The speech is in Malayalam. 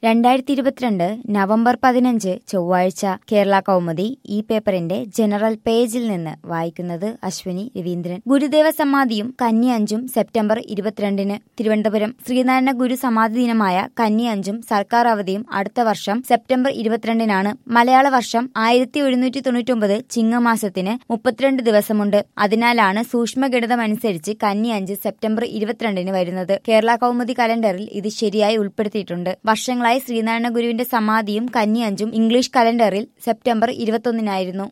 രണ്ടായിരത്തി ഇരുപത്തിരണ്ട് നവംബർ പതിനഞ്ച് ചൊവ്വാഴ്ച കേരള കൗമുദി ഈ പേപ്പറിന്റെ ജനറൽ പേജിൽ നിന്ന് വായിക്കുന്നത് അശ്വിനി രവീന്ദ്രൻ ഗുരുദേവ സമാധിയും കന്നി അഞ്ചും സെപ്റ്റംബർ ഇരുപത്തിരണ്ടിന് തിരുവനന്തപുരം ശ്രീനാരായണ ഗുരു സമാധി ദിനമായ കന്നി അഞ്ചും സർക്കാർ അവധിയും അടുത്ത വർഷം സെപ്റ്റംബർ ഇരുപത്തിരണ്ടിനാണ് മലയാള വർഷം ആയിരത്തി ഒരുന്നൂറ്റി തൊണ്ണൂറ്റൊമ്പത് ചിങ്ങമാസത്തിന് മുപ്പത്തിരണ്ട് ദിവസമുണ്ട് അതിനാലാണ് സൂക്ഷ്മഗണിതമനുസരിച്ച് കന്നി അഞ്ച് സെപ്റ്റംബർ ഇരുപത്തിരണ്ടിന് വരുന്നത് കേരള കൗമുദി കലണ്ടറിൽ ഇത് ശരിയായി ഉൾപ്പെടുത്തിയിട്ടുണ്ട് വർഷങ്ങളായി ശ്രീനാരായണ ഗുരുവിന്റെ സമാധിയും കന്നി അഞ്ചും ഇംഗ്ലീഷ് കലണ്ടറിൽ സെപ്റ്റംബർ ഇരുപത്തൊന്നിനായിരുന്നു